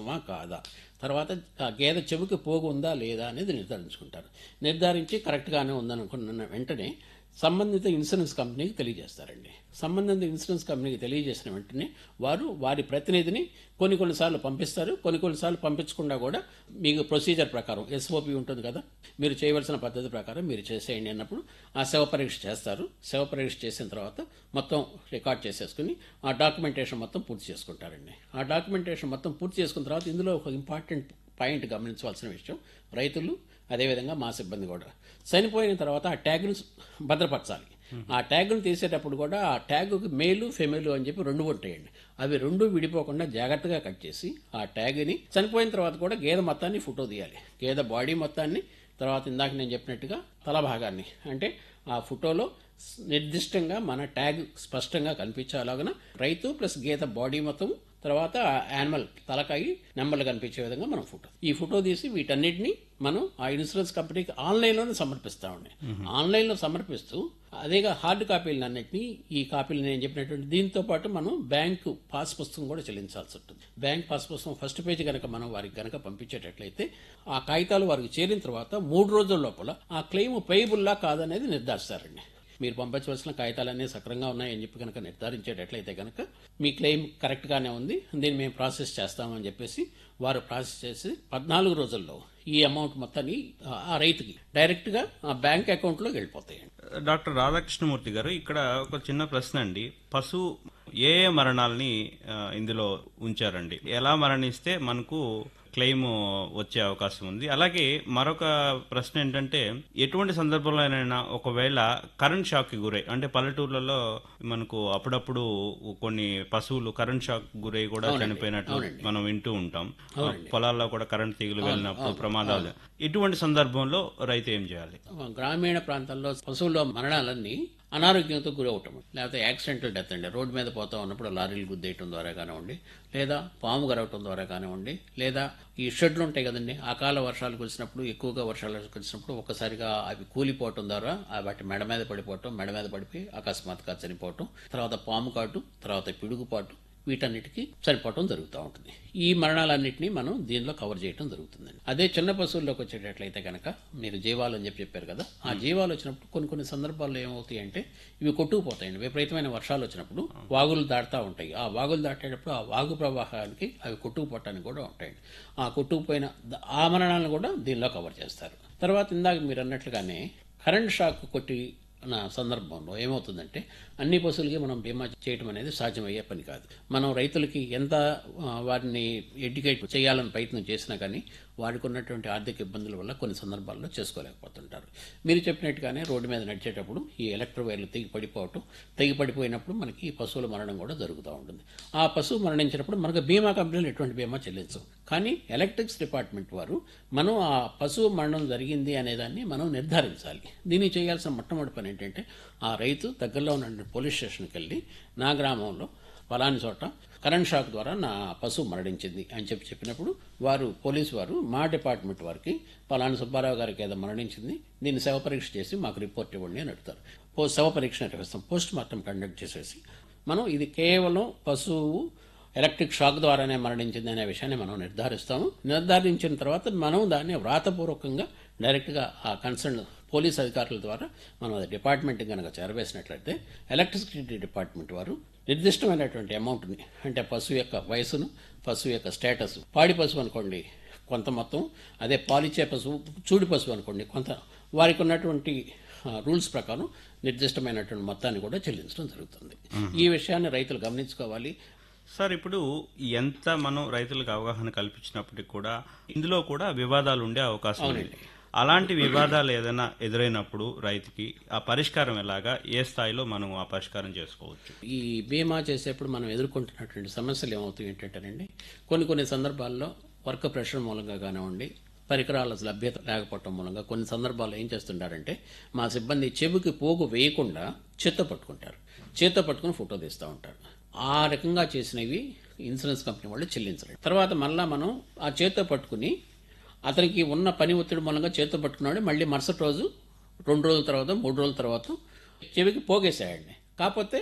అవసరమా కాదా తర్వాత ఆ గేదె చెవికి పోగు ఉందా లేదా అనేది నిర్ధారించుకుంటారు నిర్ధారించి కరెక్ట్గానే ఉందనుకున్న వెంటనే సంబంధిత ఇన్సూరెన్స్ కంపెనీకి తెలియజేస్తారండి సంబంధిత ఇన్సూరెన్స్ కంపెనీకి తెలియజేసిన వెంటనే వారు వారి ప్రతినిధిని కొన్ని కొన్నిసార్లు పంపిస్తారు కొన్ని కొన్నిసార్లు పంపించకుండా కూడా మీకు ప్రొసీజర్ ప్రకారం ఎస్ఓపి ఉంటుంది కదా మీరు చేయవలసిన పద్ధతి ప్రకారం మీరు చేసేయండి అన్నప్పుడు ఆ శవ పరీక్ష చేస్తారు శవ పరీక్ష చేసిన తర్వాత మొత్తం రికార్డ్ చేసేసుకుని ఆ డాక్యుమెంటేషన్ మొత్తం పూర్తి చేసుకుంటారండి ఆ డాక్యుమెంటేషన్ మొత్తం పూర్తి చేసుకున్న తర్వాత ఇందులో ఒక ఇంపార్టెంట్ పాయింట్ గమనించవలసిన విషయం రైతులు అదేవిధంగా మా సిబ్బంది కూడా చనిపోయిన తర్వాత ఆ ట్యాగ్ను భద్రపరచాలి ఆ ట్యాగ్ను తీసేటప్పుడు కూడా ఆ ట్యాగ్కి మేలు ఫెమేలు అని చెప్పి రెండు ఉంటాయండి అవి రెండు విడిపోకుండా జాగ్రత్తగా కట్ చేసి ఆ ట్యాగ్ని చనిపోయిన తర్వాత కూడా గేదె మొత్తాన్ని ఫోటో తీయాలి గేదె బాడీ మొత్తాన్ని తర్వాత ఇందాక నేను చెప్పినట్టుగా తల భాగాన్ని అంటే ఆ ఫోటోలో నిర్దిష్టంగా మన ట్యాగ్ స్పష్టంగా కనిపించేలాగా రైతు ప్లస్ గీత బాడీ మొత్తం తర్వాత ఆ యానిమల్ తలకాయి నెంబర్లు కనిపించే విధంగా మనం ఫోటో ఈ ఫోటో తీసి వీటన్నిటిని మనం ఆ ఇన్సూరెన్స్ కంపెనీకి ఆన్లైన్లోనే సమర్పిస్తామండి ఆన్లైన్లో సమర్పిస్తూ అదేగా హార్డ్ కాపీలు అన్నిటిని ఈ కాపీలు నేను చెప్పినటువంటి దీంతో పాటు మనం బ్యాంకు పాస్ పుస్తకం కూడా చెల్లించాల్సి ఉంటుంది బ్యాంక్ పాస్ పుస్తకం ఫస్ట్ పేజ్ కనుక మనం వారికి కనుక పంపించేటట్లయితే ఆ కాగితాలు వారికి చేరిన తర్వాత మూడు రోజుల లోపల ఆ క్లెయిమ్ పేయబుల్లా కాదనేది నిర్ధారిస్తారండి మీరు పంపించవలసిన కాగితాలన్నీ సక్రంగా ఉన్నాయని చెప్పి కనుక నిర్ధారించేటట్లయితే కనుక మీ క్లెయిమ్ కరెక్ట్గానే ఉంది దీన్ని మేము ప్రాసెస్ చేస్తామని చెప్పేసి వారు ప్రాసెస్ చేసి పద్నాలుగు రోజుల్లో ఈ అమౌంట్ మొత్తాన్ని ఆ- ఆ రైతుకి డైరెక్ట్గా ఆ బ్యాంక్ అకౌంట్లోకి వెళ్ళిపోతాయండి డాక్టర్ రాధాకృష్ణమూర్తి గారు ఇక్కడ ఒక చిన్న ప్రశ్న అండి పశువు ఏ ఏ మరణాలని ఆ, ఇందులో ఉంచారండి ఎలా మరణిస్తే మనకు క్లెయిమ్ వచ్చే అవకాశం ఉంది అలాగే మరొక ప్రశ్న ఏంటంటే ఎటువంటి సందర్భంలోనైనా ఒకవేళ కరెంట్ షాక్ కి గురై అంటే పల్లెటూర్లలో మనకు అప్పుడప్పుడు కొన్ని పశువులు కరెంట్ షాక్ గురై కూడా చనిపోయినట్టు మనం వింటూ ఉంటాం పొలాల్లో కూడా కరెంట్ తీగలు వెళ్ళినప్పుడు ప్రమాదాలు ఇటువంటి సందర్భంలో రైతు ఏం చేయాలి గ్రామీణ ప్రాంతాల్లో పశువుల మరణాలన్నీ అనారోగ్యంతో గురవటం లేకపోతే యాక్సిడెంటల్ డెత్ అండి రోడ్డు మీద పోతా ఉన్నప్పుడు లారీలు గుద్దేయటం ద్వారా కానివ్వండి లేదా పాము గరవటం ద్వారా కానివ్వండి లేదా ఈ షెడ్లు ఉంటాయి కదండి అకాల వర్షాలు కురిసినప్పుడు ఎక్కువగా వర్షాలు కురిసినప్పుడు ఒక్కసారిగా అవి కూలిపోవటం ద్వారా ఆ వాటి మెడ మీద పడిపోవటం మెడ మీద పడిపోయి అకస్మాత్తుగా చనిపోవటం తర్వాత పాము కాటు తర్వాత పిడుగుపాటు వీటన్నిటికీ చనిపోవటం జరుగుతూ ఉంటుంది ఈ మరణాలన్నింటినీ మనం దీనిలో కవర్ చేయడం జరుగుతుందండి అదే చిన్న పశువుల్లోకి వచ్చేటట్లయితే కనుక మీరు జీవాలు అని చెప్పి చెప్పారు కదా ఆ జీవాలు వచ్చినప్పుడు కొన్ని కొన్ని సందర్భాల్లో ఏమవుతాయి అంటే ఇవి కొట్టుకుపోతాయండి విపరీతమైన వర్షాలు వచ్చినప్పుడు వాగులు దాటుతూ ఉంటాయి ఆ వాగులు దాటేటప్పుడు ఆ వాగు ప్రవాహానికి అవి కొట్టుకుపోవటానికి కూడా ఉంటాయండి ఆ కొట్టుకుపోయిన ద- ఆ మరణాలను కూడా దీనిలో కవర్ చేస్తారు తర్వాత ఇందాక మీరు అన్నట్లుగానే కరెంట్ షాక్ కొట్టి నా సందర్భంలో ఏమవుతుందంటే అన్ని పశువులకి మనం బీమా చేయటం అనేది సాధ్యమయ్యే పని కాదు మనం రైతులకి ఎంత ఆ, వారిని ఎడ్యుకేట్ చేయాలని ప్రయత్నం చేసినా కానీ వారికి ఉన్నటువంటి ఆర్థిక ఇబ్బందుల వల్ల కొన్ని సందర్భాల్లో చేసుకోలేకపోతుంటారు మీరు చెప్పినట్టుగానే రోడ్డు మీద నడిచేటప్పుడు ఈ ఎలక్ట్రిక్ వైర్లు తెగి పడిపోవటం తెగి పడిపోయినప్పుడు మనకి ఈ పశువుల మరణం కూడా జరుగుతూ ఉంటుంది ఆ పశువు మరణించినప్పుడు మనకు బీమా కంపెనీలు ఎటువంటి బీమా చెల్లించవు కానీ ఎలక్ట్రిక్స్ డిపార్ట్మెంట్ వారు మనం ఆ పశువు మరణం జరిగింది అనేదాన్ని మనం నిర్ధారించాలి దీన్ని చేయాల్సిన మొట్టమొదటి పని ఏంటంటే ఆ రైతు దగ్గరలో ఉన్న పోలీస్ స్టేషన్కి వెళ్ళి నా గ్రామంలో ఫలాని చోట కరెంట్ షాక్ ద్వారా నా పశువు మరణించింది అని చెప్పి చెప్పినప్పుడు వారు పోలీసు వారు మా డిపార్ట్మెంట్ వారికి ఫలాని సుబ్బారావు గారికి ఏదో మరణించింది దీన్ని శవ పరీక్ష చేసి మాకు రిపోర్ట్ ఇవ్వండి అని అడుగుతారు పో శవ పరీక్ష నిర్వహిస్తాం పోస్ట్ మార్టం కండక్ట్ చేసేసి మనం ఇది కేవలం పశువు ఎలక్ట్రిక్ షాక్ ద్వారానే మరణించింది అనే విషయాన్ని మనం నిర్ధారిస్తాము నిర్ధారించిన తర్వాత మనం దాన్ని వ్రాతపూర్వకంగా డైరెక్ట్గా ఆ కన్సర్న్ పోలీస్ అధికారుల ద్వారా మనం అది డిపార్ట్మెంట్ కనుక చేరవేసినట్లయితే ఎలక్ట్రిసిటీ డిపార్ట్మెంట్ వారు నిర్దిష్టమైనటువంటి అమౌంట్ని అంటే పశువు యొక్క వయసును పశువు యొక్క స్టేటస్ పాడి పశువు అనుకోండి కొంత మొత్తం అదే పాలిచ్చే పశువు చూడి పశువు అనుకోండి కొంత వారికి ఉన్నటువంటి ఆ, రూల్స్ ప్రకారం నిర్దిష్టమైనటువంటి మొత్తాన్ని కూడా చెల్లించడం జరుగుతుంది ఈ విషయాన్ని రైతులు గమనించుకోవాలి సార్ ఇప్పుడు ఎంత మనం రైతులకు అవగాహన కల్పించినప్పటికీ కూడా ఇందులో కూడా వివాదాలు ఉండే అవకాశం ఉంది అలాంటి వివాదాలు ఏదైనా ఎదురైనప్పుడు రైతుకి ఆ పరిష్కారం ఎలాగా ఏ స్థాయిలో మనం ఆ పరిష్కారం చేసుకోవచ్చు ఈ బీమా చేసేప్పుడు మనం ఎదుర్కొంటున్నటువంటి సమస్యలు ఏమవుతాయి ఏంటంటేనండి కొన్ని కొన్ని సందర్భాల్లో వర్క్ ప్రెషర్ మూలంగా కానివ్వండి పరికరాల లభ్యత లేకపోవటం మూలంగా కొన్ని సందర్భాల్లో ఏం చేస్తుంటారంటే మా సిబ్బంది చెవికి పోగు వేయకుండా చేత్తో పట్టుకుంటారు చేత్తో పట్టుకుని ఫోటో తీస్తూ ఉంటారు ఆ రకంగా చేసినవి ఇన్సూరెన్స్ కంపెనీ వాళ్ళు చెల్లించలేదు తర్వాత మళ్ళా మనం ఆ చేత్తో పట్టుకుని అతనికి ఉన్న పని ఒత్తిడి మూలంగా చేత్తో పట్టుకున్నాడు మళ్ళీ మరుసటి రోజు రెండు రోజుల తర్వాత మూడు రోజుల తర్వాత చెవికి పోగేసాయండి కాకపోతే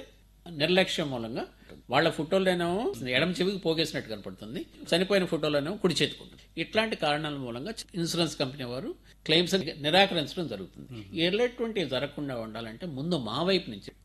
నిర్లక్ష్యం మూలంగా వాళ్ళ ఫోటోలోనేమో ఎడమ చెవికి పోగేసినట్టు కనపడుతుంది చనిపోయిన ఫోటోలోనేమో కుడి చేతుకుంటుంది ఇట్లాంటి కారణాల మూలంగా ఇన్సూరెన్స్ కంపెనీ వారు క్లెయిమ్స్ నిరాకరించడం జరుగుతుంది ఎలాంటివి జరగకుండా ఉండాలంటే ముందు మా వైపు నుంచి